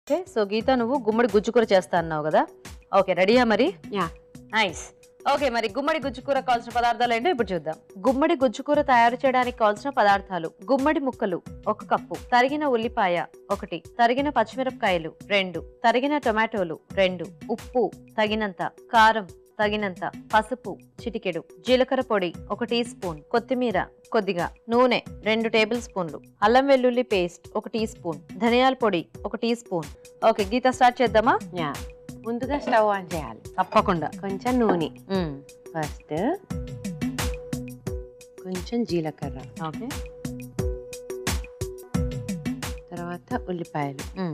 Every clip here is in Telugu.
ఓకే సో గీత నువ్వు గుమ్మడి గుజ్జుకూర చేస్తా అన్నావు కదా ఓకే రెడీయా మరి యా నైస్ ఓకే మరి గుమ్మడి గుజ్జుకూర కావాల్సిన పదార్థాలు ఏంటో ఇప్పుడు చూద్దాం గుమ్మడి గుజ్జుకూర తయారు చేయడానికి కావాల్సిన పదార్థాలు గుమ్మడి ముక్కలు ఒక కప్పు తరిగిన ఉల్లిపాయ ఒకటి తరిగిన పచ్చిమిరపకాయలు రెండు తరిగిన టొమాటోలు రెండు ఉప్పు తగినంత కారం తగినంత పసుపు చిటికెడు జీలకర్ర పొడి ఒక టీ స్పూన్ కొత్తిమీర కొద్దిగా నూనె రెండు టేబుల్ స్పూన్లు అల్లం వెల్లుల్లి పేస్ట్ ఒక టీ స్పూన్ ధనియాల పొడి ఒక teaspoon okay Geetha start చేద్దామా యా ముందుగా స్టవ్ ఆన్ చేయాలి తప్పకుండా కొంచెం నూనె మ్మ్. ఫస్ట్ కొంచెం జీలకర్ర ఓకే తర్వాత ఉల్లిపాయలు మ్మ్.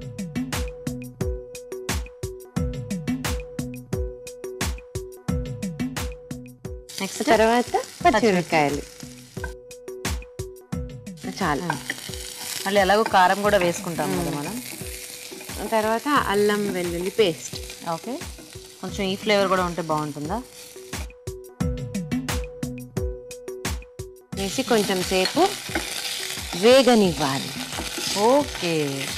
నెక్స్ట్ తర్వాత పచ్చిమిరపకాయలు చాలు మళ్ళీ ఎలాగో కారం కూడా వేసుకుంటాం కదా మనం తర్వాత అల్లం వెల్లుల్లి పేస్ట్ ఓకే కొంచెం ఈ ఫ్లేవర్ కూడా ఉంటే బాగుంటుందా వేసి కొంచెం సేపు వేగనివ్వాలి ఓకే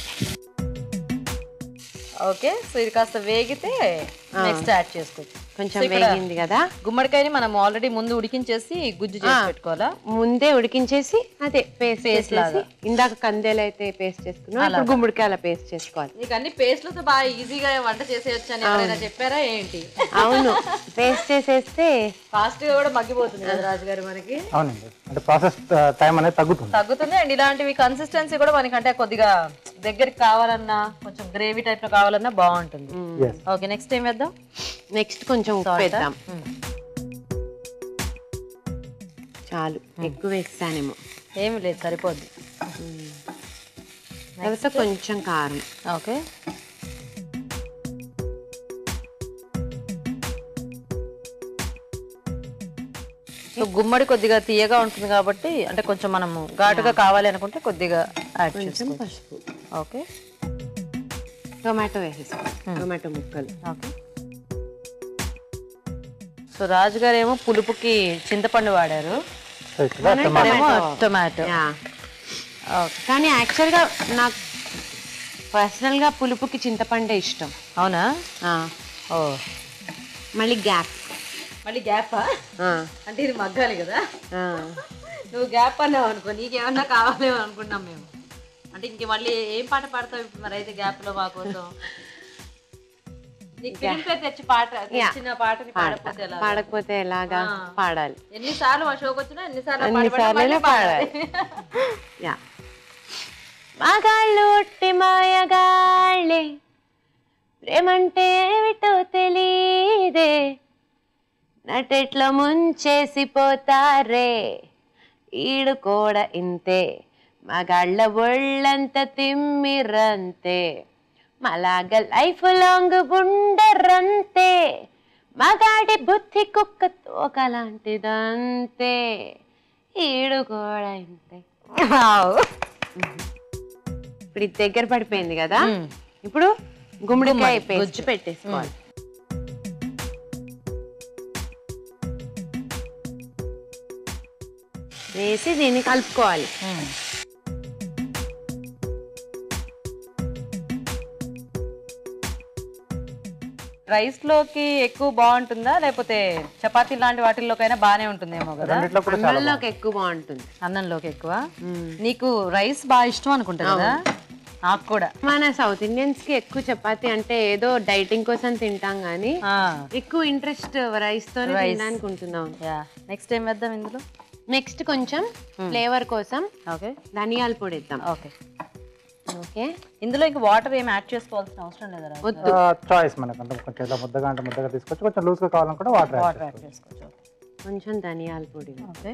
ఓకే సో ఇది కాస్త వేగితే నెక్స్ట్ యాడ్ చేసుకోవచ్చు కొంచెం సో ఇక్కడ వేగింది కదా గుమ్మడికాయని మనం ఆల్రెడీ ముందు ఉడికించేసి గుజ్జు చేసి పెట్టుకోవాలా ముందే ఉడికించేసి అదే పేస్ట్ Paste చేసేసి లాగా. ఇందాక కందేలు అయితే పేస్ట్ చేసుకున్నాం ఇప్పుడు గుమ్మడికాయల పేస్ట్ చేసుకోవాలి నీకు అన్ని పేస్ట్లతో బాగా ఈజీగా వంట చేసేయచ్చు అని ఎవరైనా చెప్పారా ఏంటి అవును పేస్ట్ చేసేస్తే ఫాస్ట్ గా కూడా మగ్గిపోతుంది కదా రాజుగారు మనకి అవునండి అంటే ప్రాసెస్ టైం అనేది తగ్గుతుంది తగ్గుతుంది అండ్ ఇలాంటివి కన్సిస్టెన్సీ కూడా మనకి అంటే కొద్దిగా దగ్గరికి కావాలన్నా కొంచెం గ్రేవీ టైప్ లో కావాలన్నా బాగుంటుంది ఎస్ ఓకే నెక్స్ట్ ఏం వేద్దాం నెక్స్ట్ కొంచెం ఉప్పు Salt ఆ? వేద్దాం మ్మ్. చాలు ఎక్కువ వేస్తానేమో ఏమి లేదు సరిపోద్ది తర్వాత కొంచెం కారం ఓకే సో గుమ్మడి కొద్దిగా తీయగా ఉంటుంది కాబట్టి అంటే కొంచెం మనము ఘాటుగా కావాలి అనుకుంటే కొద్దిగా యాడ్ కొంచెం చేసుకోవచ్చు పసుపు ఓకే టొమాటో వేసేసుకో టొమాటో ముక్కలు ఓకే సో రాజుగారు ఏమో పులుపుకి చింతపండు వాడారు సో ఇక్కడ టమాటో ఏమో టొమాటో యా ఓకే కానీ యాక్చువల్గా నాకు పర్సనల్గా పులుపుకి చింతపండే ఇష్టం అవునా ఆ, ఓ మళ్ళీ గ్యాప్ మళ్ళీ గ్యాపా అంటే ఇది మగ్గాలి కదా నువ్వు గ్యాప్ అన్నావు అనుకో నీకేమన్నా కావాలేమో అనుకున్నాం మేము అంటే ఇంక మళ్ళీ ఏం పాట పాడతావు ఇప్పుడు మరి అయితే గ్యాప్ లో మా కోసం నీకు ఫిలిం పేరు తెచ్చి పాట తెచ్చిన పాటని పాడకపోతే ఎలా పాడకపోతే ఎలాగా పాడాలి ఎన్నిసార్లు మా షోకి వచ్చినా ఎన్నిసార్లు పాడి అన్నిసార్లు పాడి మళ్ళీ పాడాలి యా మగాళ్ళు ఒట్టి మాయగాళ్ళే ప్రేమంటే ఏమిటో తెలీదే నటెట్ల ముంచేసి పోతారే ఈడు కూడా ఇంతే మగాళ్ళ ఒళ్ళంత తిమ్మిరంతే మలాగ లైఫ్ లాంగ్ ఉండరంతే మగాడి బుద్ధి కుక్క తోకలాంటిదంతే ఈడు కూడా ఇంతే ఇప్పుడు ఇది దగ్గర పడిపోయింది కదా ఇప్పుడు గుమ్మడికాయ పేస్ట్ పెట్టేసుకోవాలి వేసి దీన్ని కలుపుకోవాలి రైస్ లోకి ఎక్కువ బాగుంటుందా లేకపోతే చపాతీ లాంటి వాటిల్లోకైనా బాగానే ఉంటుందేమో కదా రెండిట్లో కూడా చాలా అన్నంలోకి ఎక్కువ బాగుంటుంది అన్నంలోకి ఎక్కువ నీకు రైస్ బాగా ఇష్టం అనుకుంటా కదా నాకు కూడా మన సౌత్ ఇండియన్స్ కి ఎక్కువ చపాతి అంటే ఏదో డైటింగ్ కోసం తింటాం గానీ ఆ, ఎక్కువ ఇంట్రెస్ట్ రైస్ తోనే తినడానికి ఉంటున్నాం యా నెక్స్ట్ ఏం వేద్దాం ఇందులో నెక్స్ట్ కొంచెం ఫ్లేవర్ కోసం ఓకే ధనియాల పొడి ఇద్దాం ఓకే ఓకే ఇందులో ఇంకా వాటర్ ఏం యాడ్ చేసుకోవాల్సిన అవసరం లేదా రాజు? వద్దు చాయిస్ మనకు అంటే కొంచెం ఇలా ముద్దగా అంటే ముద్దగా తీసుకోవచ్చు కొంచెం లూజ్గా కావాలనుకుంటే వాటర్ వాటర్ యాడ్ చేసుకోవచ్చు కొంచెం ధనియాల పొడి ఓకే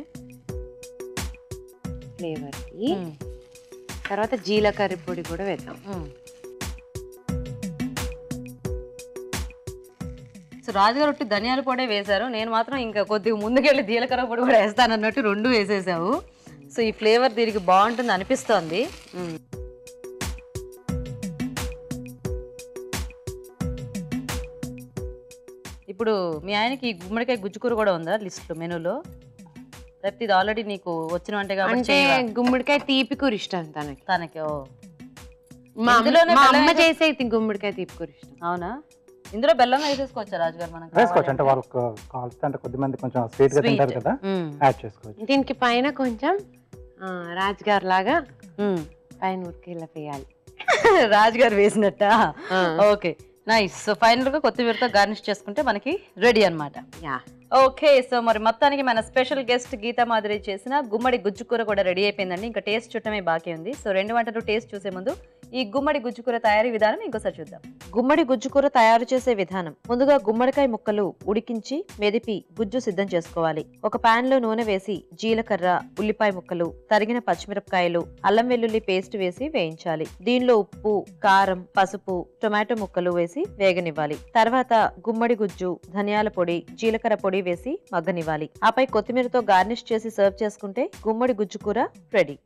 ఫ్లేవర్ కి తర్వాత జీలకర్ర పొడి కూడా వేద్దాం సో రాజుగారు ఒట్టి ధనియాల పొడే వేశారు నేను మాత్రం ఇంకా కొద్దిగా ముందుకెళ్ళి జీలకర్ర పొడి కూడా వేస్తాను అన్నట్టు రెండు వేసేసావు సో ఈ ఫ్లేవర్ దీనికి బాగుంటుంది అనిపిస్తోంది ఇప్పుడు మీ ఆయనకి ఈ గుమ్మడికాయ గుజ్జుకూర కూడా ఉందా లిస్ట్లో మెనూలో లేకపోతే ఇది ఆల్రెడీ నీకు వచ్చిన వంటే కాబట్టి అంటే చేయవా? గుమ్మడికాయ తీపి కూర ఇష్టం తనకి తనకి ఓ మా అమ్మ- ఇందులోనే మా బెల్లం అమ్మ వేసే- చేసే తి- గుమ్మడికాయ తీపుకూర ఇష్టం అవునా ఇందులో బెల్లం వేసేసుకోవచ్చా రాజుగారు మనం వేసుకోవచ్చు అంటే వాళ్ళకి కావాల్సి అంటే కొద్ది మంది కొంచెం స్వీట్ గా తింటారు కదా యాడ్ చేసుకోవచ్చు దీనికి పైన కొంచెం ఆ, రాజుగారు లాగా పైన ఉరికి ఇలా వేయాలి రాజుగారు వేసినట్ట ఆ. ఓకే నైస్ సో ఫైనల్ గా కొత్తిమీరతో గార్నిష్ చేసుకుంటే మనకి రెడీ అన్నమాట యా ఓకే సో మరి మొత్తానికి మన స్పెషల్ గెస్ట్ గీతా మాదిరి చేసిన గుమ్మడి గుజ్జు కూర కూడా రెడీ అయిపోయిందండి ఇంకా టేస్ట్ చూడటమే బాకీ ఉంది సో రెండు వంటలు టేస్ట్ చూసే ముందు ఈ గుమ్మడి గుజ్జు కూర తయారీ విధానం ఇంకోసారి చూద్దాం గుమ్మడి గుజ్జు కూర తయారు చేసే విధానం ముందుగా గుమ్మడికాయ ముక్కలు ఉడికించి మెదిపి గుజ్జు సిద్ధం చేసుకోవాలి ఒక పాన్ లో నూనె వేసి జీలకర్ర ఉల్లిపాయ ముక్కలు తరిగిన పచ్చిమిరపకాయలు అల్లం వెల్లుల్లి పేస్ట్ వేసి వేయించాలి దీనిలో ఉప్పు కారం పసుపు టొమాటో ముక్కలు వేసి వేగనివ్వాలి తర్వాత గుమ్మడి గుజ్జు ధనియాల పొడి జీలకర్ర పొడి వేసి మగ్గనివ్వాలి ఆపై కొత్తిమీరతో గార్నిష్ చేసి సర్వ్ చేసుకుంటే గుమ్మడి గుజ్జు కూర రెడీ